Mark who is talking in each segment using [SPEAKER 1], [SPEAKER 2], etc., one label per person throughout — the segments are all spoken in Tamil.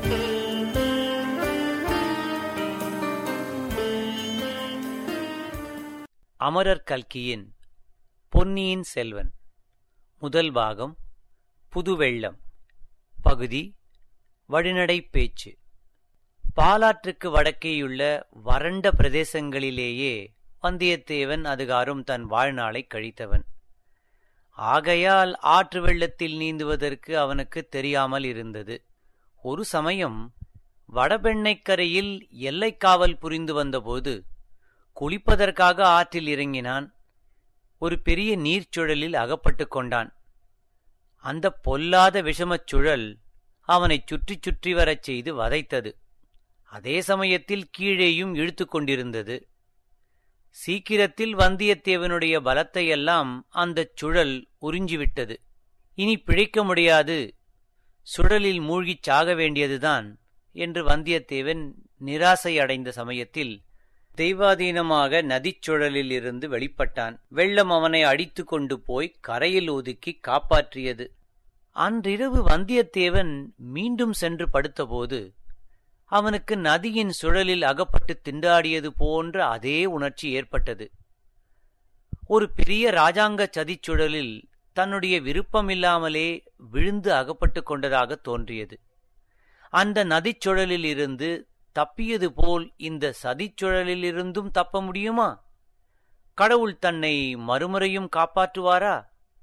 [SPEAKER 1] அமரர் கல்கியின் பொன்னியின் செல்வன் முதல் பாகம் புதுவெள்ளம் பகுதி வழிநடை பேச்சு பாலாற்றுக்கு வடக்கேயுள்ள வறண்ட பிரதேசங்களிலேயே வந்தியத்தேவன் அதுகாரும் தன் வாழ்நாளைக் கழித்தவன் ஆகையால் ஆற்று வெள்ளத்தில் நீந்துவதற்கு அவனுக்கு தெரியாமல் இருந்தது ஒரு சமயம் வடபெண்ணைக்கரையில் எல்லைக்காவல் புரிந்து வந்தபோது குளிப்பதற்காக ஆற்றில் இறங்கினான் ஒரு பெரிய நீர்ச்சுழலில் அகப்பட்டுக் கொண்டான் அந்த பொல்லாத விஷமச் சுழல் அவனைச் சுற்றி சுற்றி வரச் செய்து வதைத்தது அதே சமயத்தில் கீழேயும் இழுத்து கொண்டிருந்தது சீக்கிரத்தில் வந்தியத்தேவனுடைய பலத்தையெல்லாம் அந்தச் சுழல் உறிஞ்சிவிட்டது இனி பிழைக்க முடியாது சுழலில் மூழ்கிச் சாக வேண்டியதுதான் என்று வந்தியத்தேவன் நிராசை அடைந்த சமயத்தில் தெய்வாதீனமாக நதிச்சுழலில் இருந்து வெளிப்பட்டான் வெள்ளம் அவனை அடித்து கொண்டு போய் கரையில் ஒதுக்கி காப்பாற்றியது அன்றிரவு வந்தியத்தேவன் மீண்டும் சென்று படுத்தபோது அவனுக்கு நதியின் சுழலில் அகப்பட்டு திண்டாடியது போன்ற அதே உணர்ச்சி ஏற்பட்டது ஒரு பெரிய ராஜாங்க சதிச்சுழலில் தன்னுடைய விருப்பமில்லாமலே விழுந்து அகப்பட்டு கொண்டதாக தோன்றியது அந்த நதிச்சுழலில் இருந்து தப்பியது போல் இந்த சதிச்சுழலிலிருந்தும் தப்ப முடியுமா கடவுள் தன்னை மறுமுறையும் காப்பாற்றுவாரா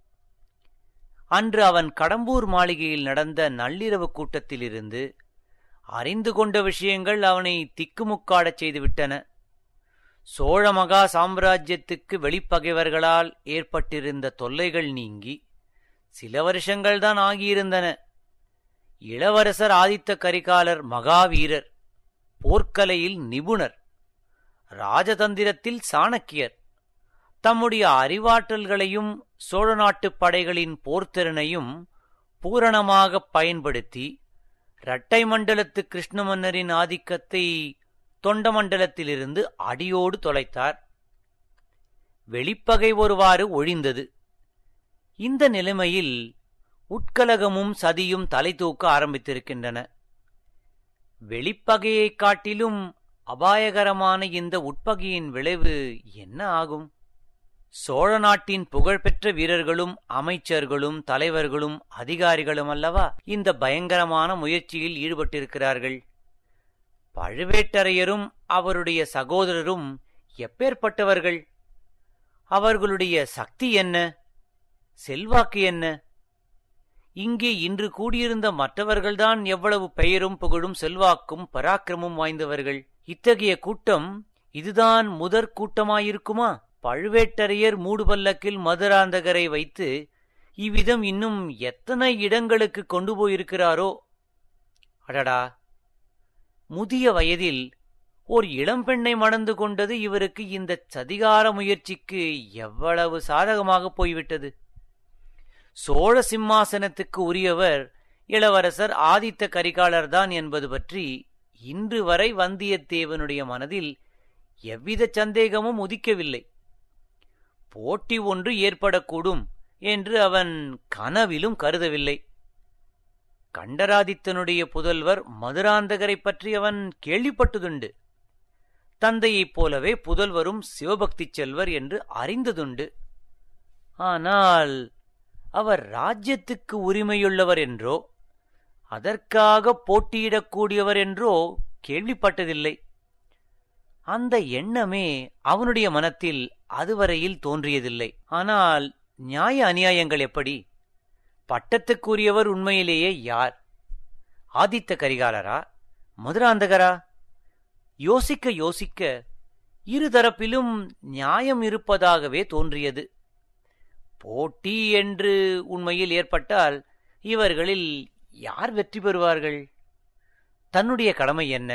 [SPEAKER 1] அன்று அவன் கடம்பூர் மாளிகையில் நடந்த நள்ளிரவு கூட்டத்திலிருந்து அறிந்து கொண்ட விஷயங்கள் அவனை திக்குமுக்காடச் செய்துவிட்டன சோழ மகா சாம்ராஜ்யத்துக்கு வெளிப்பகைவர்களால் ஏற்பட்டிருந்த தொல்லைகள் நீங்கி சில வருஷங்கள்தான் ஆகியிருந்தன இளவரசர் ஆதித்த கரிகாலர் மகாவீரர் போர்க்கலையில் நிபுணர் ராஜதந்திரத்தில் சாணக்கியர் தம்முடைய அறிவாற்றல்களையும் சோழ நாட்டுப் படைகளின் போர்த்திறனையும் பூரணமாகப் பயன்படுத்தி இரட்டை மண்டலத்து கிருஷ்ண மன்னரின் ஆதிக்கத்தை தொண்ட மண்டலத்திலிருந்து அடியோடு தொலைத்தார் வெளிப்பகை ஒருவாறு ஒழிந்தது இந்த நிலைமையில் உட்கலகமும் சதியும் தலை தூக்க ஆரம்பித்திருக்கின்றன வெளிப்பகையைக் காட்டிலும் அபாயகரமான இந்த உட்பகையின் விளைவு என்ன ஆகும் சோழ நாட்டின் புகழ்பெற்ற வீரர்களும் அமைச்சர்களும் தலைவர்களும் அதிகாரிகளும் அல்லவா இந்த பயங்கரமான முயற்சியில் ஈடுபட்டிருக்கிறார்கள் பழுவேட்டரையரும் அவருடைய சகோதரரும் எப்பேற்பட்டவர்கள் அவர்களுடைய சக்தி என்ன செல்வாக்கு என்ன இங்கே இன்று கூடியிருந்த மற்றவர்கள்தான் எவ்வளவு பெயரும் புகழும் செல்வாக்கும் பராக்கிரமும் வாய்ந்தவர்கள் இத்தகைய கூட்டம் இதுதான் முதற் கூட்டமாயிருக்குமா பழுவேட்டரையர் மூடுபல்லக்கில் மதுராந்தகரை வைத்து இவ்விதம் இன்னும் எத்தனை இடங்களுக்கு கொண்டு போயிருக்கிறாரோ அடடா முதிய வயதில் ஓர் இளம்பெண்ணை மணந்து கொண்டது இவருக்கு இந்த சதிகார முயற்சிக்கு எவ்வளவு சாதகமாக போய்விட்டது சோழ சிம்மாசனத்துக்கு உரியவர் இளவரசர் ஆதித்த கரிகாலர்தான் என்பது பற்றி இன்று வரை வந்தியத்தேவனுடைய மனதில் எவ்வித சந்தேகமும் உதிக்கவில்லை போட்டி ஒன்று ஏற்படக்கூடும் என்று அவன் கனவிலும் கருதவில்லை கண்டராதித்தனுடைய புதல்வர் மதுராந்தகரை பற்றி அவன் கேள்விப்பட்டதுண்டு தந்தையைப் போலவே புதல்வரும் சிவபக்தி செல்வர் என்று அறிந்ததுண்டு ஆனால் அவர் ராஜ்யத்துக்கு உரிமையுள்ளவர் என்றோ அதற்காக போட்டியிடக்கூடியவர் என்றோ கேள்விப்பட்டதில்லை அந்த எண்ணமே அவனுடைய மனத்தில் அதுவரையில் தோன்றியதில்லை ஆனால் நியாய அநியாயங்கள் எப்படி பட்டத்துக்குரியவர் உண்மையிலேயே யார் ஆதித்த கரிகாலரா மதுராந்தகரா யோசிக்க யோசிக்க இருதரப்பிலும் நியாயம் இருப்பதாகவே தோன்றியது போட்டி என்று உண்மையில் ஏற்பட்டால் இவர்களில் யார் வெற்றி பெறுவார்கள் தன்னுடைய கடமை என்ன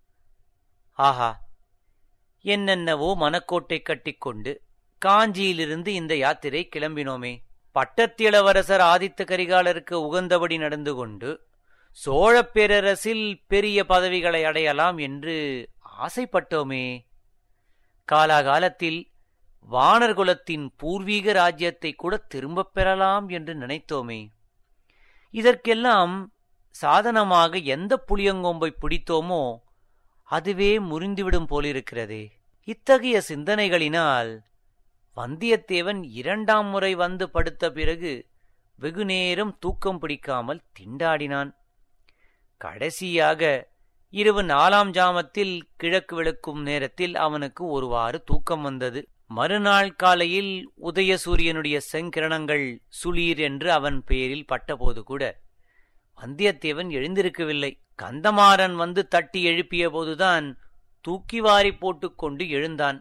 [SPEAKER 1] ஆஹா என்னென்னவோ மனக்கோட்டை கட்டிக்கொண்டு காஞ்சியிலிருந்து இந்த யாத்திரை கிளம்பினோமே பட்டத்திளவரசர் ஆதித்த கரிகாலருக்கு உகந்தபடி நடந்து கொண்டு சோழப் பேரரசில் பெரிய பதவிகளை அடையலாம் என்று ஆசைப்பட்டோமே காலாகாலத்தில் வானர்குலத்தின் பூர்வீக ராஜ்யத்தை கூட திரும்பப் பெறலாம் என்று நினைத்தோமே இதற்கெல்லாம் சாதனமாக எந்த புளியங்கொம்பை பிடித்தோமோ அதுவே முறிந்துவிடும் போலிருக்கிறதே இத்தகைய சிந்தனைகளினால் வந்தியத்தேவன் இரண்டாம் முறை வந்து படுத்த பிறகு வெகுநேரம் தூக்கம் பிடிக்காமல் திண்டாடினான் கடைசியாக இரவு நாலாம் ஜாமத்தில் கிழக்கு விளக்கும் நேரத்தில் அவனுக்கு ஒருவாறு தூக்கம் வந்தது மறுநாள் காலையில் உதயசூரியனுடைய செங்கிரணங்கள் சுளீர் என்று அவன் பெயரில் பட்டபோது கூட வந்தியத்தேவன் எழுந்திருக்கவில்லை கந்தமாறன் வந்து தட்டி எழுப்பிய போதுதான் தூக்கி வாரி போட்டுக்கொண்டு எழுந்தான்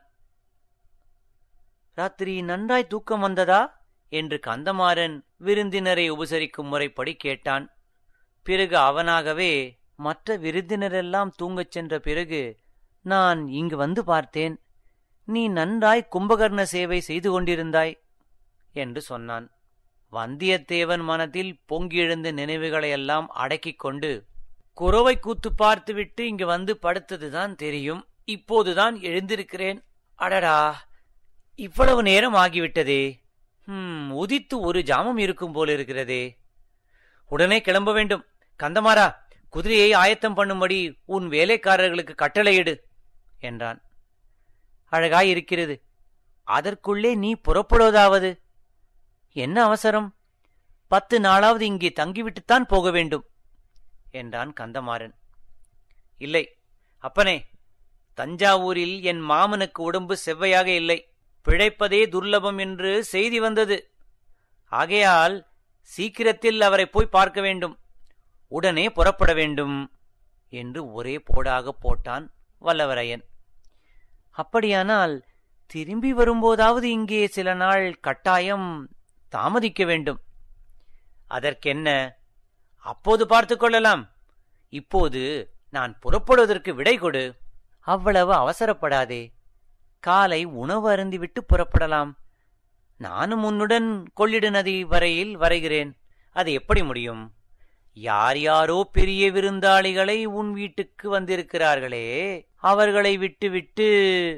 [SPEAKER 1] ராத்திரி நன்றாய் தூக்கம் வந்ததா என்று கந்தமாறன் விருந்தினரை உபசரிக்கும் முறைப்படி கேட்டான் பிறகு அவனாகவே மற்ற விருந்தினரெல்லாம் தூங்கச் சென்ற பிறகு நான் இங்கு வந்து பார்த்தேன் நீ நன்றாய் கும்பகர்ண சேவை செய்து கொண்டிருந்தாய் என்று சொன்னான் வந்தியத்தேவன் மனத்தில் பொங்கியெழுந்த நினைவுகளையெல்லாம் அடக்கிக் கொண்டு குறவை கூத்து பார்த்துவிட்டு இங்கு வந்து படுத்ததுதான் தெரியும் இப்போதுதான் எழுந்திருக்கிறேன் அடடா இவ்வளவு நேரம் ஆகிவிட்டதே ஹம் உதித்து ஒரு ஜாமம் இருக்கும் போல இருக்கிறதே உடனே கிளம்ப வேண்டும் கந்தமாரா குதிரையை ஆயத்தம் பண்ணும்படி உன் வேலைக்காரர்களுக்கு கட்டளையிடு என்றான் அழகாயிருக்கிறது அதற்குள்ளே நீ புறப்படுவதாவது என்ன அவசரம் பத்து நாளாவது இங்கே தங்கிவிட்டுத்தான் போக வேண்டும் என்றான் கந்தமாறன் இல்லை அப்பனே தஞ்சாவூரில் என் மாமனுக்கு உடம்பு செவ்வையாக இல்லை பிழைப்பதே துர்லபம் என்று செய்தி வந்தது ஆகையால் சீக்கிரத்தில் அவரை போய் பார்க்க வேண்டும் உடனே புறப்பட வேண்டும் என்று ஒரே போடாக போட்டான் வல்லவரையன் அப்படியானால் திரும்பி வரும்போதாவது இங்கே சில நாள் கட்டாயம் தாமதிக்க வேண்டும் அதற்கென்ன அப்போது பார்த்துக் கொள்ளலாம் இப்போது நான் புறப்படுவதற்கு விடை கொடு அவ்வளவு அவசரப்படாதே காலை உணவு அருந்திவிட்டு புறப்படலாம் நானும் உன்னுடன் கொள்ளிடு நதி வரையில் வரைகிறேன் அது எப்படி முடியும் யார் யாரோ பெரிய விருந்தாளிகளை உன் வீட்டுக்கு வந்திருக்கிறார்களே அவர்களை விட்டு விட்டு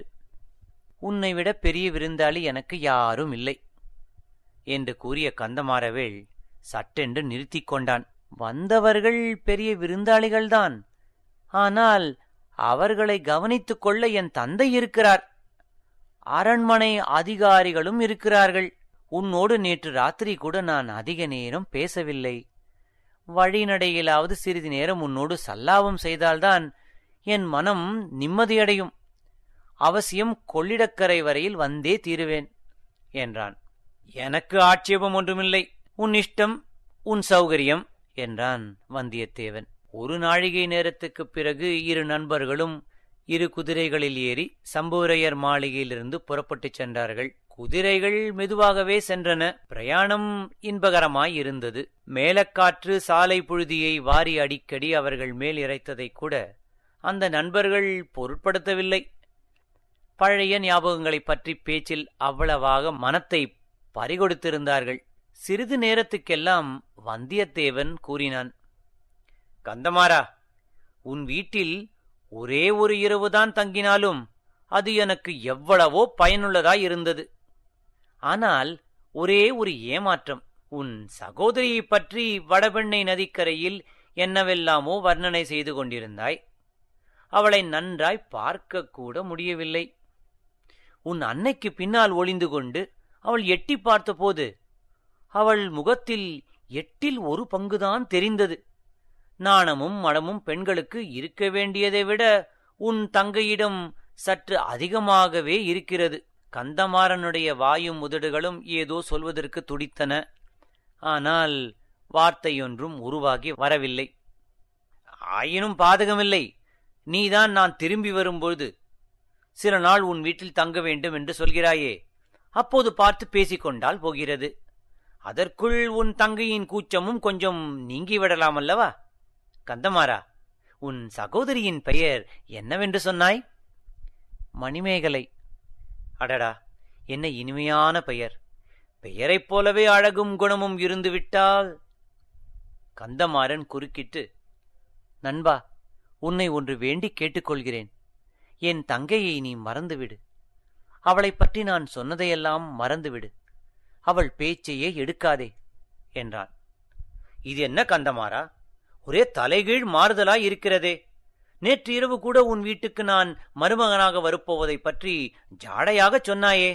[SPEAKER 1] உன்னை விட பெரிய விருந்தாளி எனக்கு யாரும் இல்லை என்று கூறிய கந்தமாறவேள் சட்டென்று நிறுத்திக் கொண்டான் வந்தவர்கள் பெரிய விருந்தாளிகள்தான் ஆனால் அவர்களை கவனித்துக் கொள்ள என் தந்தை இருக்கிறார் அரண்மனை அதிகாரிகளும் இருக்கிறார்கள் உன்னோடு நேற்று ராத்திரி கூட நான் அதிக நேரம் பேசவில்லை வழிநடையிலாவது சிறிது நேரம் உன்னோடு சல்லாபம் செய்தால்தான் என் மனம் நிம்மதியடையும் அவசியம் கொள்ளிடக்கரை வரையில் வந்தே தீருவேன் என்றான் எனக்கு ஆட்சேபம் ஒன்றுமில்லை உன் இஷ்டம் உன் சௌகரியம் என்றான் வந்தியத்தேவன் ஒரு நாழிகை நேரத்துக்குப் பிறகு இரு நண்பர்களும் இரு குதிரைகளில் ஏறி சம்புவரையர் மாளிகையிலிருந்து புறப்பட்டுச் சென்றார்கள் குதிரைகள் மெதுவாகவே சென்றன பிரயாணம் இன்பகரமாய் இருந்தது மேலக்காற்று சாலை புழுதியை வாரி அடிக்கடி அவர்கள் மேல் இறைத்ததைக் கூட அந்த நண்பர்கள் பொருட்படுத்தவில்லை பழைய ஞாபகங்களைப் பற்றி பேச்சில் அவ்வளவாக மனத்தை பறிகொடுத்திருந்தார்கள் சிறிது நேரத்துக்கெல்லாம் வந்தியத்தேவன் கூறினான் கந்தமாரா உன் வீட்டில் ஒரே ஒரு இரவுதான் தங்கினாலும் அது எனக்கு எவ்வளவோ பயனுள்ளதாய் இருந்தது ஆனால் ஒரே ஒரு ஏமாற்றம் உன் சகோதரியைப் பற்றி வடபெண்ணை நதிக்கரையில் என்னவெல்லாமோ வர்ணனை செய்து கொண்டிருந்தாய் அவளை நன்றாய் பார்க்க கூட முடியவில்லை உன் அன்னைக்கு பின்னால் ஒளிந்து கொண்டு அவள் எட்டி பார்த்தபோது அவள் முகத்தில் எட்டில் ஒரு பங்குதான் தெரிந்தது நாணமும் மடமும் பெண்களுக்கு இருக்க வேண்டியதை விட உன் தங்கையிடம் சற்று அதிகமாகவே இருக்கிறது கந்தமாறனுடைய வாயும் உதடுகளும் ஏதோ சொல்வதற்கு துடித்தன ஆனால் வார்த்தையொன்றும் உருவாகி வரவில்லை ஆயினும் பாதகமில்லை நீதான் நான் திரும்பி வரும்பொழுது சில நாள் உன் வீட்டில் தங்க வேண்டும் என்று சொல்கிறாயே அப்போது பார்த்து பேசிக்கொண்டால் போகிறது அதற்குள் உன் தங்கையின் கூச்சமும் கொஞ்சம் நீங்கிவிடலாம் அல்லவா கந்தமாரா உன் சகோதரியின் பெயர் என்னவென்று சொன்னாய் மணிமேகலை அடடா என்ன இனிமையான பெயர் பெயரைப் போலவே அழகும் குணமும் இருந்துவிட்டால் கந்தமாறன் குறுக்கிட்டு நண்பா உன்னை ஒன்று வேண்டி கேட்டுக்கொள்கிறேன் என் தங்கையை நீ மறந்துவிடு அவளைப் பற்றி நான் சொன்னதையெல்லாம் மறந்துவிடு அவள் பேச்சையே எடுக்காதே என்றான் இது என்ன கந்தமாறா ஒரே தலைகீழ் மாறுதலாய் இருக்கிறதே நேற்று இரவு கூட உன் வீட்டுக்கு நான் மருமகனாக வரப்போவதைப் பற்றி ஜாடையாகச் சொன்னாயே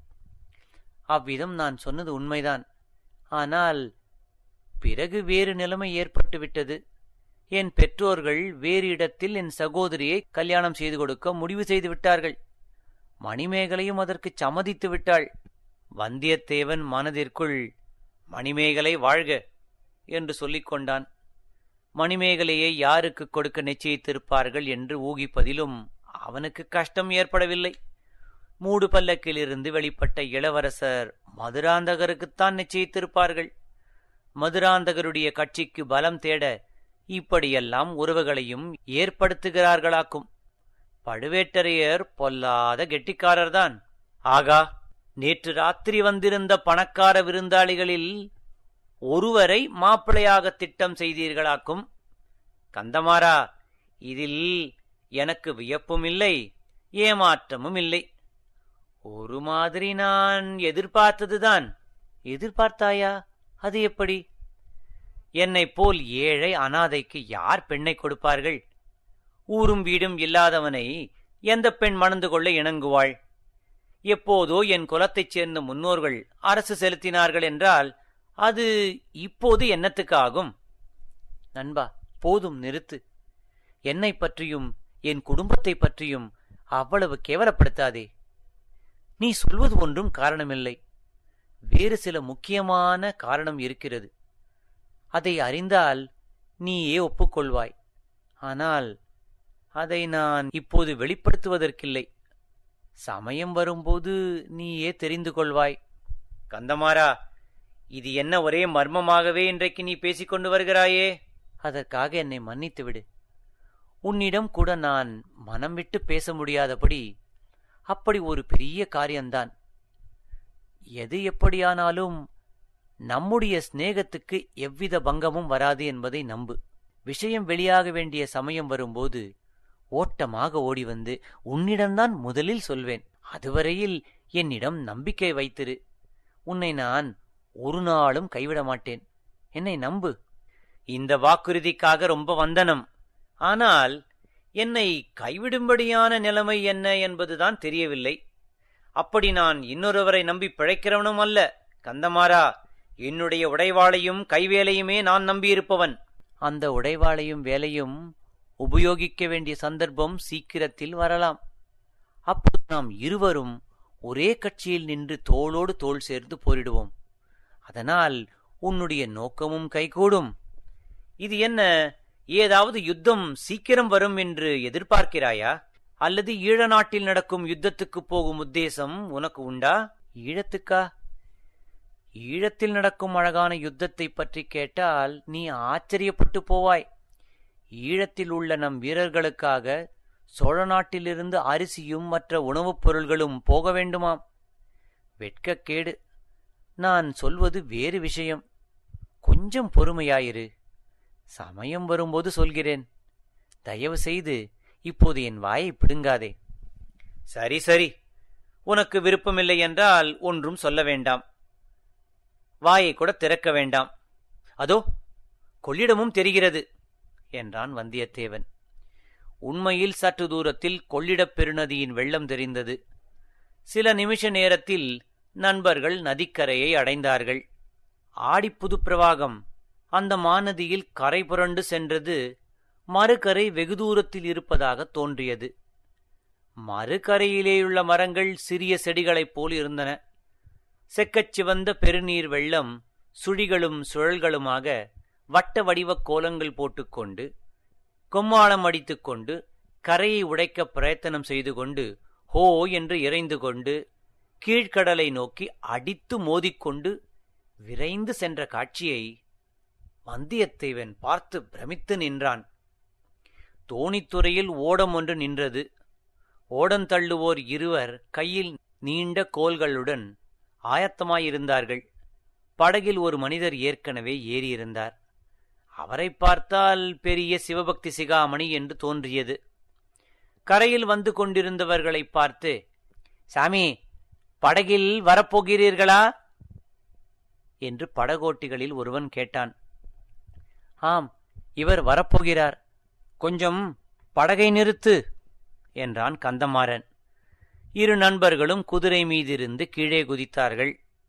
[SPEAKER 1] அவ்விதம் நான் சொன்னது உண்மைதான் ஆனால் பிறகு வேறு நிலைமை ஏற்பட்டு விட்டது என் பெற்றோர்கள் வேறு இடத்தில் என் சகோதரியை கல்யாணம் செய்து கொடுக்க முடிவு செய்து விட்டார்கள் மணிமேகலையும் அதற்கு சம்மதித்து விட்டாள் வந்தியத்தேவன் மனதிற்குள் மணிமேகலை வாழ்க என்று சொல்லிக் கொண்டான் மணிமேகலையை யாருக்கு கொடுக்க நிச்சயித்திருப்பார்கள் என்று ஊகிப்பதிலும் அவனுக்கு கஷ்டம் ஏற்படவில்லை மூடு பல்லக்கிலிருந்து வெளிப்பட்ட இளவரசர் மதுராந்தகருக்குத்தான் நிச்சயித்திருப்பார்கள் மதுராந்தகருடைய கட்சிக்கு பலம் தேட இப்படியெல்லாம் உறவுகளையும் ஏற்படுத்துகிறார்களாக்கும் பழுவேட்டரையர் பொல்லாத கெட்டிக்காரர்தான் ஆகா நேற்று ராத்திரி வந்திருந்த பணக்கார விருந்தாளிகளில் ஒருவரை மாப்பிளையாக திட்டம் செய்தீர்களாக்கும் கந்தமாரா இதில் எனக்கு வியப்பும் இல்லை ஏமாற்றமும் இல்லை ஒரு மாதிரி நான் எதிர்பார்த்ததுதான் எதிர்பார்த்தாயா அது எப்படி என்னைப் போல் ஏழை அனாதைக்கு யார் பெண்ணை கொடுப்பார்கள் ஊரும் வீடும் இல்லாதவனை எந்த பெண் மணந்து கொள்ள இணங்குவாள் எப்போதோ என் குலத்தைச் சேர்ந்த முன்னோர்கள் அரசு செலுத்தினார்கள் என்றால் அது இப்போது என்னத்துக்கு ஆகும் நண்பா போதும் நிறுத்து என்னை பற்றியும் என் குடும்பத்தைப் பற்றியும் அவ்வளவு கேவலப்படுத்தாதே நீ சொல்வது ஒன்றும் காரணமில்லை வேறு சில முக்கியமான காரணம் இருக்கிறது அதை அறிந்தால் நீயே ஒப்புக்கொள்வாய் ஆனால் அதை நான் இப்போது வெளிப்படுத்துவதற்கில்லை சமயம் வரும்போது நீயே தெரிந்து கொள்வாய் கந்தமாரா இது என்ன ஒரே மர்மமாகவே இன்றைக்கு நீ பேசிக்கொண்டு வருகிறாயே அதற்காக என்னை மன்னித்து விடு உன்னிடம் கூட நான் மனம் விட்டு பேச முடியாதபடி அப்படி ஒரு பெரிய காரியம்தான் எது எப்படியானாலும் நம்முடைய சிநேகத்துக்கு எவ்வித பங்கமும் வராது என்பதை நம்பு விஷயம் வெளியாக வேண்டிய சமயம் வரும்போது ஓட்டமாக ஓடி வந்து உன்னிடம்தான் முதலில் சொல்வேன் அதுவரையில் என்னிடம் நம்பிக்கை வைத்திரு உன்னை நான் ஒரு நாளும் கைவிட மாட்டேன் என்னை நம்பு இந்த வாக்குறுதிக்காக ரொம்ப வந்தனம் ஆனால் என்னை கைவிடும்படியான நிலைமை என்ன என்பதுதான் தெரியவில்லை அப்படி நான் இன்னொருவரை நம்பி பிழைக்கிறவனும் அல்ல கந்தமாரா என்னுடைய உடைவாளையும் கைவேலையுமே நான் நம்பியிருப்பவன் அந்த உடைவாளையும் வேலையும் உபயோகிக்க வேண்டிய சந்தர்ப்பம் சீக்கிரத்தில் வரலாம் அப்போது நாம் இருவரும் ஒரே கட்சியில் நின்று தோளோடு தோள் சேர்ந்து போரிடுவோம் அதனால் உன்னுடைய நோக்கமும் கைகூடும் இது என்ன ஏதாவது யுத்தம் சீக்கிரம் வரும் என்று எதிர்பார்க்கிறாயா அல்லது ஈழ நாட்டில் நடக்கும் யுத்தத்துக்கு போகும் உத்தேசம் உனக்கு உண்டா ஈழத்துக்கா ஈழத்தில் நடக்கும் அழகான யுத்தத்தை பற்றி கேட்டால் நீ ஆச்சரியப்பட்டு போவாய் ஈழத்தில் உள்ள நம் வீரர்களுக்காக சோழ நாட்டிலிருந்து அரிசியும் மற்ற உணவுப் பொருள்களும் போக வேண்டுமாம் வெட்கக்கேடு நான் சொல்வது வேறு விஷயம் கொஞ்சம் பொறுமையாயிரு சமயம் வரும்போது சொல்கிறேன் தயவு செய்து இப்போது என் வாயை பிடுங்காதே சரி சரி உனக்கு விருப்பமில்லை என்றால் ஒன்றும் சொல்ல வேண்டாம் வாயை கூட திறக்க வேண்டாம் அதோ கொள்ளிடமும் தெரிகிறது என்றான் வந்தியத்தேவன் உண்மையில் சற்று தூரத்தில் கொள்ளிடப் பெருநதியின் வெள்ளம் தெரிந்தது சில நிமிஷ நேரத்தில் நண்பர்கள் நதிக்கரையை அடைந்தார்கள் ஆடிப்புது பிரவாகம் அந்த மாநதியில் கரை புரண்டு சென்றது மறுகரை வெகு தூரத்தில் இருப்பதாக தோன்றியது மறுகரையிலேயுள்ள மரங்கள் சிறிய செடிகளைப் போல் இருந்தன செக்கச் சிவந்த பெருநீர் வெள்ளம் சுழிகளும் சுழல்களுமாக வட்ட வடிவக் கோலங்கள் போட்டுக்கொண்டு கொம்மாளம் அடித்துக்கொண்டு கரையை உடைக்க பிரயத்தனம் செய்து கொண்டு ஹோ என்று இறைந்து கொண்டு கீழ்க்கடலை நோக்கி அடித்து மோதிக்கொண்டு விரைந்து சென்ற காட்சியை வந்தியத்தேவன் பார்த்து பிரமித்து நின்றான் தோணித்துறையில் ஓடம் ஒன்று நின்றது ஓடந்தள்ளுவோர் இருவர் கையில் நீண்ட கோல்களுடன் ஆயத்தமாயிருந்தார்கள் படகில் ஒரு மனிதர் ஏற்கனவே ஏறியிருந்தார் அவரை பார்த்தால் பெரிய சிவபக்தி சிகாமணி என்று தோன்றியது கரையில் வந்து கொண்டிருந்தவர்களைப் பார்த்து சாமி படகில் வரப்போகிறீர்களா என்று படகோட்டிகளில் ஒருவன் கேட்டான் ஆம் இவர் வரப்போகிறார் கொஞ்சம் படகை நிறுத்து என்றான் கந்தமாறன் இரு நண்பர்களும் குதிரை மீதிருந்து கீழே குதித்தார்கள்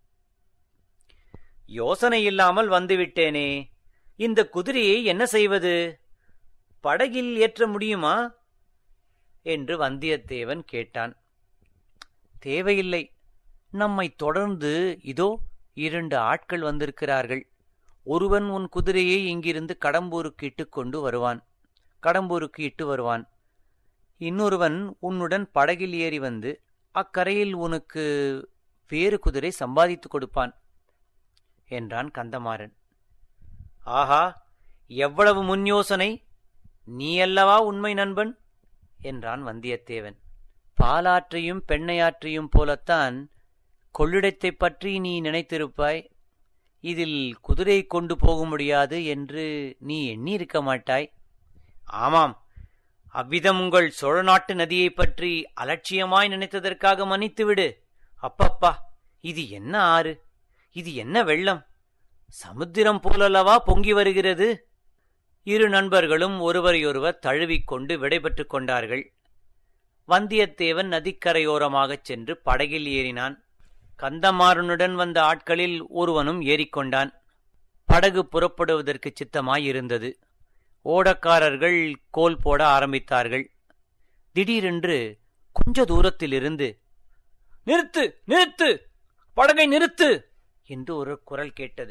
[SPEAKER 1] யோசனை இல்லாமல் வந்துவிட்டேனே இந்த குதிரையை என்ன செய்வது படகில் ஏற்ற முடியுமா என்று வந்தியத்தேவன் கேட்டான் தேவையில்லை நம்மை தொடர்ந்து இதோ இரண்டு ஆட்கள் வந்திருக்கிறார்கள் ஒருவன் உன் குதிரையை இங்கிருந்து கடம்பூருக்கு இட்டுக்கொண்டு வருவான் கடம்பூருக்கு இட்டு வருவான் இன்னொருவன் உன்னுடன் படகில் ஏறி வந்து அக்கரையில் உனக்கு வேறு குதிரை சம்பாதித்துக் கொடுப்பான் என்றான் கந்தமாறன் ஆஹா எவ்வளவு முன் யோசனை நீ அல்லவா உண்மை நண்பன் என்றான் வந்தியத்தேவன் பாலாற்றையும் பெண்ணையாற்றையும் போலத்தான் கொள்ளிடத்தைப் பற்றி நீ நினைத்திருப்பாய் இதில் குதிரை கொண்டு போக முடியாது என்று நீ எண்ணியிருக்க மாட்டாய் ஆமாம் அவ்விதம் உங்கள் சோழ நாட்டு நதியைப் பற்றி அலட்சியமாய் நினைத்ததற்காக மன்னித்துவிடு அப்பப்பா இது என்ன ஆறு இது என்ன வெள்ளம் சமுத்திரம் போலல்லவா பொங்கி வருகிறது இரு நண்பர்களும் ஒருவரையொருவர் தழுவிக்கொண்டு விடைபெற்றுக் கொண்டார்கள் வந்தியத்தேவன் நதிக்கரையோரமாகச் சென்று படகில் ஏறினான் கந்தமாறனுடன் வந்த ஆட்களில் ஒருவனும் ஏறிக்கொண்டான் படகு புறப்படுவதற்கு சித்தமாயிருந்தது ஓடக்காரர்கள் கோல் போட ஆரம்பித்தார்கள் திடீரென்று கொஞ்ச தூரத்திலிருந்து நிறுத்து நிறுத்து படகை நிறுத்து என்று ஒரு குரல் கேட்டது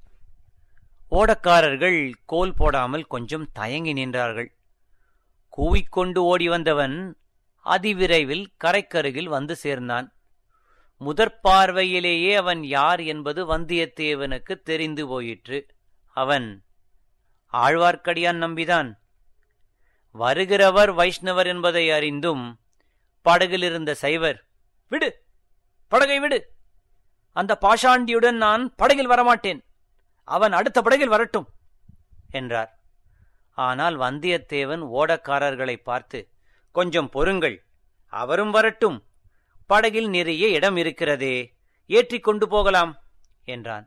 [SPEAKER 1] ஓடக்காரர்கள் கோல் போடாமல் கொஞ்சம் தயங்கி நின்றார்கள் கூவிக்கொண்டு ஓடி வந்தவன் அதிவிரைவில் கரைக்கருகில் வந்து சேர்ந்தான் முதற் பார்வையிலேயே அவன் யார் என்பது வந்தியத்தேவனுக்கு தெரிந்து போயிற்று அவன் ஆழ்வார்க்கடியான் நம்பிதான் வருகிறவர் வைஷ்ணவர் என்பதை அறிந்தும் படகிலிருந்த சைவர் விடு படகை விடு அந்த பாஷாண்டியுடன் நான் படகில் வரமாட்டேன் அவன் அடுத்த படகில் வரட்டும் என்றார் ஆனால் வந்தியத்தேவன் ஓடக்காரர்களை பார்த்து கொஞ்சம் பொறுங்கள் அவரும் வரட்டும் படகில் நிறைய இடம் இருக்கிறதே ஏற்றிக் கொண்டு போகலாம் என்றான்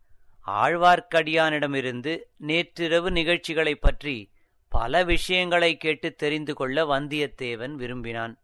[SPEAKER 1] ஆழ்வார்க்கடியானிடமிருந்து நேற்றிரவு நிகழ்ச்சிகளைப் பற்றி பல விஷயங்களை கேட்டு தெரிந்து கொள்ள வந்தியத்தேவன் விரும்பினான்